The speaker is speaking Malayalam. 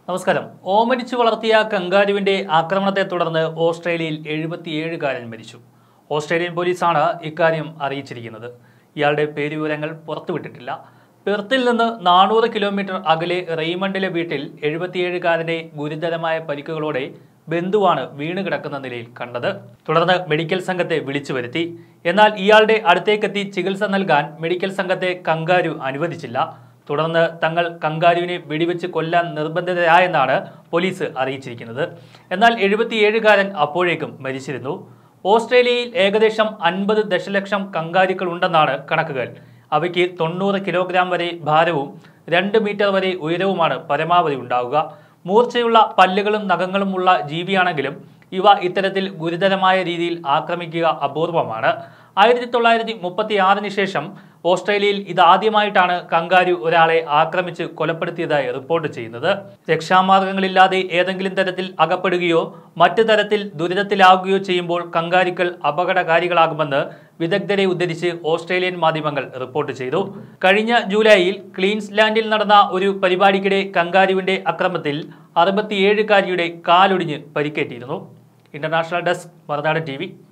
നമസ്കാരം ഓമനിച്ചു വളർത്തിയ കങ്കാരുവിന്റെ ആക്രമണത്തെ തുടർന്ന് ഓസ്ട്രേലിയയിൽ എഴുപത്തിയേഴുകാരൻ മരിച്ചു ഓസ്ട്രേലിയൻ പോലീസാണ് ഇക്കാര്യം അറിയിച്ചിരിക്കുന്നത് ഇയാളുടെ പേരുവിവരങ്ങൾ പുറത്തുവിട്ടിട്ടില്ല പെർത്തിൽ നിന്ന് നാനൂറ് കിലോമീറ്റർ അകലെ റെയ്മണ്ടിലെ വീട്ടിൽ എഴുപത്തിയേഴുകാരനെ ഗുരുതരമായ പരിക്കുകളോടെ ബന്ധുവാണ് വീണ് കിടക്കുന്ന നിലയിൽ കണ്ടത് തുടർന്ന് മെഡിക്കൽ സംഘത്തെ വിളിച്ചു വരുത്തി എന്നാൽ ഇയാളുടെ അടുത്തേക്കെത്തി ചികിത്സ നൽകാൻ മെഡിക്കൽ സംഘത്തെ കങ്കാരു അനുവദിച്ചില്ല തുടർന്ന് തങ്ങൾ കങ്കാരുവിനെ വെടിവെച്ച് കൊല്ലാൻ നിർബന്ധിതരായെന്നാണ് പോലീസ് അറിയിച്ചിരിക്കുന്നത് എന്നാൽ എഴുപത്തിയേഴുകാരൻ അപ്പോഴേക്കും മരിച്ചിരുന്നു ഓസ്ട്രേലിയയിൽ ഏകദേശം അൻപത് ദശലക്ഷം കങ്കാരുക്കൾ ഉണ്ടെന്നാണ് കണക്കുകൾ അവയ്ക്ക് തൊണ്ണൂറ് കിലോഗ്രാം വരെ ഭാരവും രണ്ട് മീറ്റർ വരെ ഉയരവുമാണ് പരമാവധി ഉണ്ടാവുക മൂർച്ചയുള്ള പല്ലുകളും നഖങ്ങളുമുള്ള ജീവിയാണെങ്കിലും ഇവ ഇത്തരത്തിൽ ഗുരുതരമായ രീതിയിൽ ആക്രമിക്കുക അപൂർവമാണ് ആയിരത്തി തൊള്ളായിരത്തി മുപ്പത്തി ആറിന് ശേഷം ഓസ്ട്രേലിയയിൽ ഇതാദ്യമായിട്ടാണ് കങ്കാരു ഒരാളെ ആക്രമിച്ച് കൊലപ്പെടുത്തിയതായി റിപ്പോർട്ട് ചെയ്യുന്നത് രക്ഷാമാർഗങ്ങളില്ലാതെ ഏതെങ്കിലും തരത്തിൽ അകപ്പെടുകയോ മറ്റു തരത്തിൽ ദുരിതത്തിലാകുകയോ ചെയ്യുമ്പോൾ കങ്കാരുക്കൾ അപകടകാരികളാകുമെന്ന് വിദഗ്ധരെ ഉദ്ധരിച്ച് ഓസ്ട്രേലിയൻ മാധ്യമങ്ങൾ റിപ്പോർട്ട് ചെയ്തു കഴിഞ്ഞ ജൂലൈയിൽ ക്ലീൻസ്ലാൻഡിൽ നടന്ന ഒരു പരിപാടിക്കിടെ കങ്കാരുവിന്റെ അക്രമത്തിൽ അറുപത്തിയേഴുകാരിയുടെ കാലൊടിഞ്ഞ് പരിക്കേറ്റിരുന്നു ഇന്റർനാഷണൽ ഡെസ്ക് മറുനാട് ടി